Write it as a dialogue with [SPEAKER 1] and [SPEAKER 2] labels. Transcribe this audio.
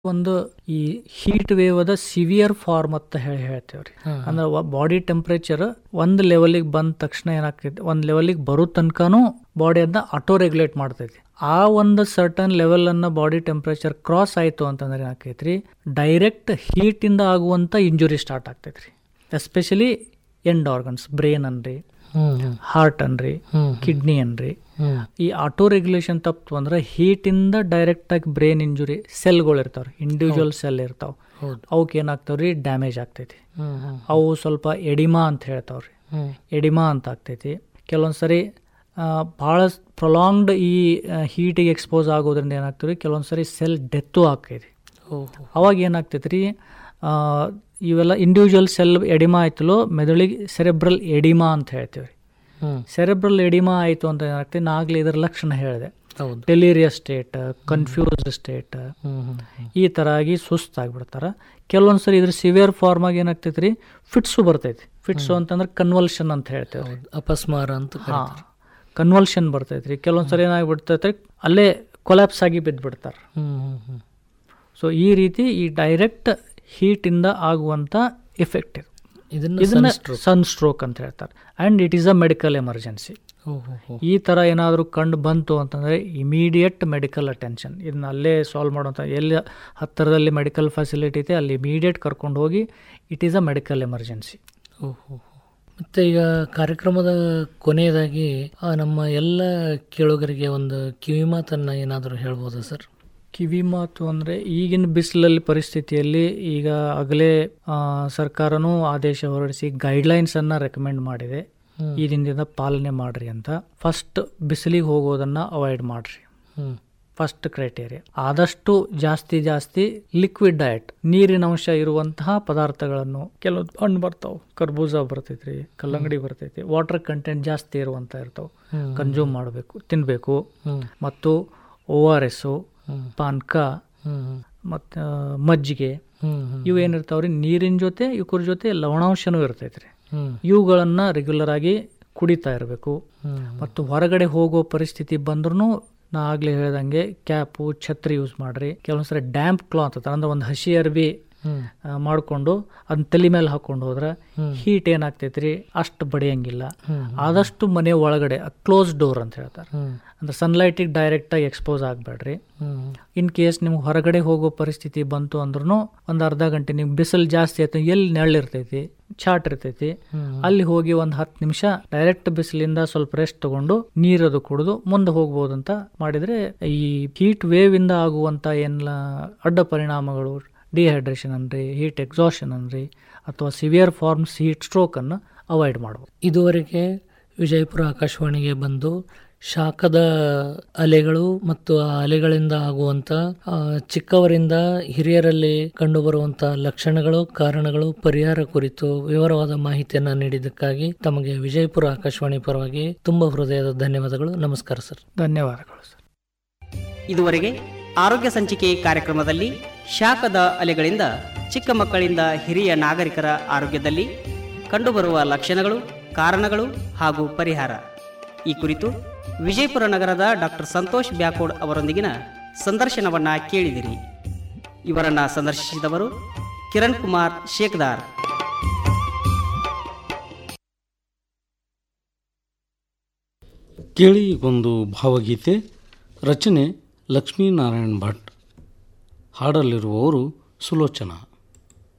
[SPEAKER 1] ಒಂದು ಈ heat wave ಅದ ಸಿವಿಯರ್ ಫಾರ್ಮ್ ಅಂತ ಹೇಳಿ ಹೇಳ್ತೇವ್ರಿ ಅಂದ್ರೆ ಬಾಡಿ ಟೆಂಪರೇಚರ್ ಒಂದ್ ಲೆವೆಲಿಗೆ ಬಂದ ತಕ್ಷಣ ಏನಾಗ್ತೈತಿ ಒಂದ್ ಲೆವೆಲಿಗೆ ಬರೋ ತನಕನೂ ಬಾಡಿ ಅದನ್ನ ಆಟೋ ರೆಗ್ಯುಲೇಟ್ ಮಾಡ್ತೈತಿ ಆ ಒಂದು ಸರ್ಟನ್ ಲೆವೆಲ್ ಅನ್ನ ಬಾಡಿ ಟೆಂಪರೇಚರ್ ಕ್ರಾಸ್ ಆಯ್ತು ಅಂತಂದ್ರೆ ಏನಾಕೈತ್ರಿ ಡೈರೆಕ್ಟ್ ಹೀಟ್ ಇಂದ ಆಗುವಂತ ಇಂಜುರಿ ಸ್ಟಾರ್ಟ್ ಆಗ್ತೈತ್ರಿ ಎಸ್ಪೆಷಲಿ ಎಂಡ್ ಆರ್ಗನ್ಸ್ ಬ್ರೇನ್ ಅನ್ರಿ ಹಾರ್ಟ್ ಅನ್ರಿ ಕಿಡ್ನಿ ಅನ್ರಿ ಈ ಆಟೋ ರೆಗ್ಯುಲೇಷನ್ ತಪ್ಪು ಅಂದ್ರೆ ಹೀಟ್ ಇಂದ ಡೈರೆಕ್ಟ್ ಆಗಿ ಬ್ರೇನ್ ಇಂಜುರಿ ಸೆಲ್ಗಳು ಇರ್ತಾವ್ರಿ ಇಂಡಿವಿಜುವಲ್ ಸೆಲ್ ಇರ್ತಾವ ಅವಕ್ಕೆ ಏನಾಗ್ತಾವ್ರಿ ಡ್ಯಾಮೇಜ್ ಆಗ್ತೈತಿ ಅವು ಸ್ವಲ್ಪ ಎಡಿಮಾ ಅಂತ ಹೇಳ್ತಾವ್ರಿ ಎಡಿಮಾ ಅಂತ ಆಗ್ತೈತಿ ಕೆಲವೊಂದ್ಸರಿ ಭಾಳ ಪ್ರೊಲಾಂಗ್ಡ್ ಈ ಹೀಟಿಗೆ ಎಕ್ಸ್ಪೋಸ್ ಆಗೋದ್ರಿಂದ ಏನಾಗ್ತವ್ರಿ ಕೆಲವೊಂದ್ಸರಿ ಸೆಲ್ ಡೆತ್ತು ಆಕೈತಿ ಅವಾಗ ಏನಾಗ್ತೈತ್ರಿ ಇವೆಲ್ಲ ಇಂಡಿವಿಜುವಲ್ ಸೆಲ್ ಎಡಿಮಾ ಆಯ್ತಲೋ ಮೆದುಳಿಗೆ ಸೆರೆಬ್ರಲ್ ಎಡಿಮಾ ಅಂತ ಹೇಳ್ತೀವಿ ಸೆರೆಬ್ರಲ್ ಎಡಿಮಾ ಆಯಿತು ಅಂತ ಏನಾಗ್ತದೆ ನಾಗ್ಲಿ ಇದರ ಲಕ್ಷಣ ಹೇಳಿದೆ ಡೆಲೀರಿಯಸ್ ಸ್ಟೇಟ್ ಕನ್ಫ್ಯೂಸ್ಡ್ ಸ್ಟೇಟ್ ಈ ಥರ ಆಗಿ ಸುಸ್ತಾಗ್ಬಿಡ್ತಾರ ಕೆಲವೊಂದ್ಸರಿ ಇದ್ರ ಸಿವಿಯರ್ ಫಾರ್ಮ್ ಆಗಿ ಏನಾಗ್ತೈತಿ ರೀ ಫಿಟ್ಸು ಬರ್ತೈತಿ ಫಿಟ್ಸು ಅಂತಂದ್ರೆ ಕನ್ವಲ್ಷನ್ ಅಂತ ಹೇಳ್ತೇವೆ
[SPEAKER 2] ಅಪಸ್ಮಾರ ಅಂತ
[SPEAKER 1] ಕನ್ವಲ್ಷನ್ ಬರ್ತೈತ್ರಿ ಕೆಲವೊಂದ್ಸರಿ ಏನಾಗ್ಬಿಡ್ತೈತೆ ಅಲ್ಲೇ ಕೊಲಾಪ್ಸ್ ಆಗಿ ಬಿದ್ದ್ಬಿಡ್ತಾರೆ ಸೊ ಈ ರೀತಿ ಈ ಡೈರೆಕ್ಟ್ ಹೀಟಿಂದ ಆಗುವಂಥ ಎಫೆಕ್ಟ್ ಇದು ಇದನ್ನ ಸನ್ ಸ್ಟ್ರೋಕ್ ಅಂತ ಹೇಳ್ತಾರೆ and it is a medical emergency ಈ ಥರ ಏನಾದರೂ ಕಂಡು ಬಂತು ಅಂತಂದರೆ ಇಮಿಡಿಯೇಟ್ ಮೆಡಿಕಲ್ ಅಟೆನ್ಷನ್ ಇದನ್ನ ಅಲ್ಲೇ ಸಾಲ್ವ್ ಮಾಡುವಂಥ ಎಲ್ಲಿ ಹತ್ತಿರದಲ್ಲಿ ಮೆಡಿಕಲ್ ಫೆಸಿಲಿಟಿ ಇದೆ ಅಲ್ಲಿ ಇಮಿಡಿಯೇಟ್ ಕರ್ಕೊಂಡು ಹೋಗಿ it is a medical emergency
[SPEAKER 2] ಮತ್ತೆ ಈಗ ಕಾರ್ಯಕ್ರಮದ ಕೊನೆಯದಾಗಿ ನಮ್ಮ ಎಲ್ಲ ಕೇಳುಗರಿಗೆ ಒಂದು ಕಿವಿ ಮಾತನ್ನ ಏನಾದರೂ ಹೇಳ್ಬೋದಾ ಸರ್
[SPEAKER 1] ಕಿವಿ ಮಾತು ಅಂದರೆ ಈಗಿನ ಬಿಸಿಲಲ್ಲಿ ಪರಿಸ್ಥಿತಿಯಲ್ಲಿ ಈಗ ಆಗಲೇ ಸರ್ಕಾರನೂ ಆದೇಶ ಹೊರಡಿಸಿ ಗೈಡ್ಲೈನ್ಸ್ ಅನ್ನ ರೆಕಮೆಂಡ್ ಮಾಡಿದೆ ಈ ದಿನದಿಂದ ಪಾಲನೆ ಮಾಡ್ರಿ ಅಂತ ಫಸ್ಟ್ ಬಿಸಿಲಿಗೆ ಹೋಗೋದನ್ನ ಅವಾಯ್ಡ್ ಮಾಡ್ರಿ ಫಸ್ಟ್ ಕ್ರೈಟೇರಿಯಾ ಆದಷ್ಟು ಜಾಸ್ತಿ ಜಾಸ್ತಿ ಲಿಕ್ವಿಡ್ ಡಯಟ್ ನೀರಿನ ಅಂಶ ಇರುವಂತಹ ಪದಾರ್ಥಗಳನ್ನು ಕೆಲವು ಹಣ್ಣು ಬರ್ತಾವ ಕರ್ಬೂಜ ಬರ್ತೈತ್ರಿ ಕಲ್ಲಂಗಡಿ ಬರ್ತೈತಿ ವಾಟರ್ ಕಂಟೆಂಟ್ ಜಾಸ್ತಿ ಇರುವಂತ ಇರ್ತಾವ ಕನ್ಸ್ಯೂಮ್ ಮಾಡಬೇಕು ತಿನ್ಬೇಕು ಮತ್ತು ಓ ಆರ್ ಎಸ್ ಪಾನ್ಕ ಮತ್ತು ಮಜ್ಜಿಗೆ ಇವು ಏನಿರ್ತಾವ್ರಿ ನೀರಿನ ಜೊತೆ ಇವ್ರ ಜೊತೆ ಲವಣಾಂಶನೂ ಇರ್ತೈತ್ರಿ ಇವುಗಳನ್ನ ರೆಗ್ಯುಲರ್ ಆಗಿ ಕುಡಿತಾ ಇರಬೇಕು ಮತ್ತು ಹೊರಗಡೆ ಹೋಗೋ ಪರಿಸ್ಥಿತಿ ಬಂದ್ರೂ ನಾ ಆಗ್ಲೇ ಹೇಳ್ದಂಗೆ ಕ್ಯಾಪು ಛತ್ರಿ ಯೂಸ್ ಮಾಡ್ರಿ ಕೆಲವೊಂದ್ಸರಿ ಡ್ಯಾಂಪ್ ಕ್ಲಾತ್ ಅಂತ ಅಂದ್ರೆ ಒಂದು ಹಸಿ ಅರ್ಬಿ ಮಾಡಿಕೊಂಡು ಅದನ್ನ ತಲೆ ಮೇಲೆ ಹಾಕೊಂಡು ಹೋದ್ರೆ ಹೀಟ್ ಏನಾಗ್ತೈತ್ರಿ ಅಷ್ಟು ಬಡಿಯಂಗಿಲ್ಲ ಆದಷ್ಟು ಮನೆ ಒಳಗಡೆ ಕ್ಲೋಸ್ ಡೋರ್ ಅಂತ ಹೇಳ್ತಾರೆ ಅಂದ್ರೆ ಸನ್ಲೈಟಿಗೆ ಡೈರೆಕ್ಟ್ ಆಗಿ ಎಕ್ಸ್ಪೋಸ್ ಆಗಬೇಡ್ರಿ ಇನ್ ಕೇಸ್ ನಿಮ್ಗೆ ಹೊರಗಡೆ ಹೋಗೋ ಪರಿಸ್ಥಿತಿ ಬಂತು ಅಂದ್ರೂ ಒಂದು ಅರ್ಧ ಗಂಟೆ ನಿಮ್ಗೆ ಬಿಸಿಲು ಜಾಸ್ತಿ ಆಯ್ತು ಎಲ್ಲಿ ನೆರಳಿರ್ತೈತಿ ಚಾಟ್ ಇರ್ತೈತಿ ಅಲ್ಲಿ ಹೋಗಿ ಒಂದು ಹತ್ತು ನಿಮಿಷ ಡೈರೆಕ್ಟ್ ಬಿಸಿಲಿಂದ ಸ್ವಲ್ಪ ರೆಸ್ಟ್ ತಗೊಂಡು ನೀರದು ಕುಡಿದು ಮುಂದೆ ಹೋಗ್ಬೋದು ಅಂತ ಮಾಡಿದ್ರೆ ಈ ಹೀಟ್ ವೇವ್ ಇಂದ ಆಗುವಂತ ಏನೆಲ್ಲ ಅಡ್ಡ ಪರಿಣಾಮಗಳು ಡಿಹೈಡ್ರೇಷನ್ ಅನ್ರಿ ಹೀಟ್ ಎಕ್ಸಾಷನ್ ಅನ್ರಿ ಅಥವಾ ಸಿವಿಯರ್ ಫಾರ್ಮ್ಸ್ ಹೀಟ್ ಸ್ಟ್ರೋಕ್ ಅನ್ನು ಅವಾಯ್ಡ್ ಮಾಡಬಹುದು
[SPEAKER 2] ಇದುವರೆಗೆ ವಿಜಯಪುರ ಆಕಾಶವಾಣಿಗೆ ಬಂದು ಶಾಖದ ಅಲೆಗಳು ಮತ್ತು ಆ ಅಲೆಗಳಿಂದ ಆಗುವಂತ ಚಿಕ್ಕವರಿಂದ ಹಿರಿಯರಲ್ಲಿ ಕಂಡುಬರುವಂತ ಲಕ್ಷಣಗಳು ಕಾರಣಗಳು ಪರಿಹಾರ ಕುರಿತು ವಿವರವಾದ ಮಾಹಿತಿಯನ್ನ ನೀಡಿದ್ದಕ್ಕಾಗಿ ತಮಗೆ ವಿಜಯಪುರ ಆಕಾಶವಾಣಿ ಪರವಾಗಿ ತುಂಬಾ ಹೃದಯದ ಧನ್ಯವಾದಗಳು ನಮಸ್ಕಾರ ಸರ್
[SPEAKER 1] ಧನ್ಯವಾದಗಳು ಸರ್
[SPEAKER 3] ಇದುವರೆಗೆ ಆರೋಗ್ಯ ಸಂಚಿಕೆ ಕಾರ್ಯಕ್ರಮದಲ್ಲಿ ಶಾಖದ ಅಲೆಗಳಿಂದ ಚಿಕ್ಕ ಮಕ್ಕಳಿಂದ ಹಿರಿಯ ನಾಗರಿಕರ ಆರೋಗ್ಯದಲ್ಲಿ ಕಂಡುಬರುವ ಲಕ್ಷಣಗಳು ಕಾರಣಗಳು ಹಾಗೂ ಪರಿಹಾರ ಈ ಕುರಿತು ವಿಜಯಪುರ ನಗರದ ಡಾಕ್ಟರ್ ಸಂತೋಷ್ ಬ್ಯಾಕೋಡ್ ಅವರೊಂದಿಗಿನ ಸಂದರ್ಶನವನ್ನ ಕೇಳಿದಿರಿ ಇವರನ್ನ ಸಂದರ್ಶಿಸಿದವರು ಕಿರಣ್ ಕುಮಾರ್ ಶೇಕ್ದಾರ್
[SPEAKER 4] ಕೇಳಿ ಒಂದು ಭಾವಗೀತೆ ರಚನೆ ಲಕ್ಷ್ಮೀನಾರಾಯಣ್ ಭಟ್ ಹಾಡಲ್ಲಿರುವವರು ಸುಲೋಚನಾ